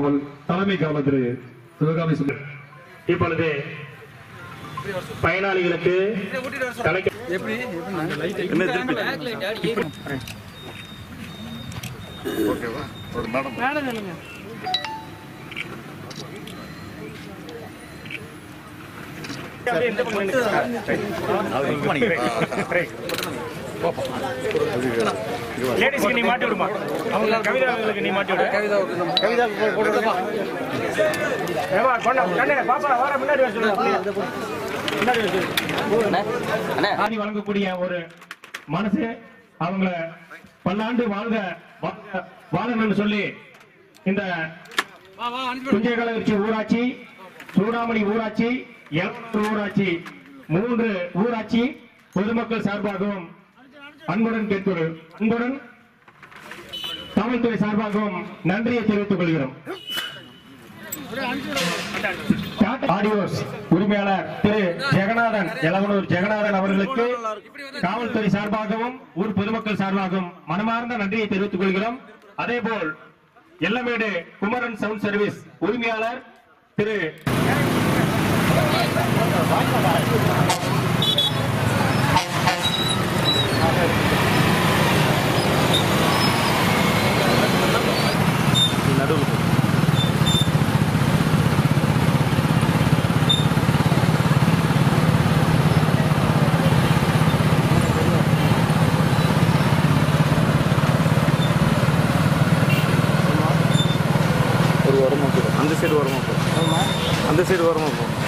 காவல் தலைமை காவலர் திரு சிவகாமி சுந்தர் இப்பொழுது பயனாளிகளுக்கு கணக்கு லேடிஸ்க்கு நீ மாட்டி விடுமா அவங்க கவிதா அவங்களுக்கு நீ மாட்டி விடு கவிதா போடுறதா ஏவா கொண்டா கண்ணே பாப்பா வர முன்னாடி வர சொல்லு முன்னாடி வர சொல்லு ஆதி வழங்கக்கூடிய ஒரு மனசு அவங்கள பல்லாண்டு வாழ்க வாழ்க வாழணும்னு சொல்லி இந்த குஞ்சைகளச்சி ஊராட்சி சூடாமணி ஊராட்சி எலமனூர் ஊராட்சி மூன்று ஊராட்சி பொதுமக்கள் சார்பாகவும் அன்புடன் கேட்கிறோம் அன்புடன் காவல்துறை சார்பாகவும் நன்றியை தெரிவித்துக் கொள்கிறோம் ஆடியோஸ் உரிமையாளர் திரு ஜெகநாதன் எலவனூர் ஜெகநாதன் அவர்களுக்கு காவல்துறை சார்பாகவும் ஊர் பொதுமக்கள் சார்பாகவும் மனமார்ந்த நன்றியை தெரிவித்துக் கொள்கிறோம் அதேபோல் எல்லமேடு குமரன் சவுண்ட் சர்வீஸ் உரிமையாளர் திரு ஒரு வரமா போ அந்த சைடு வரமா போ அந்த சைடு வரமா போ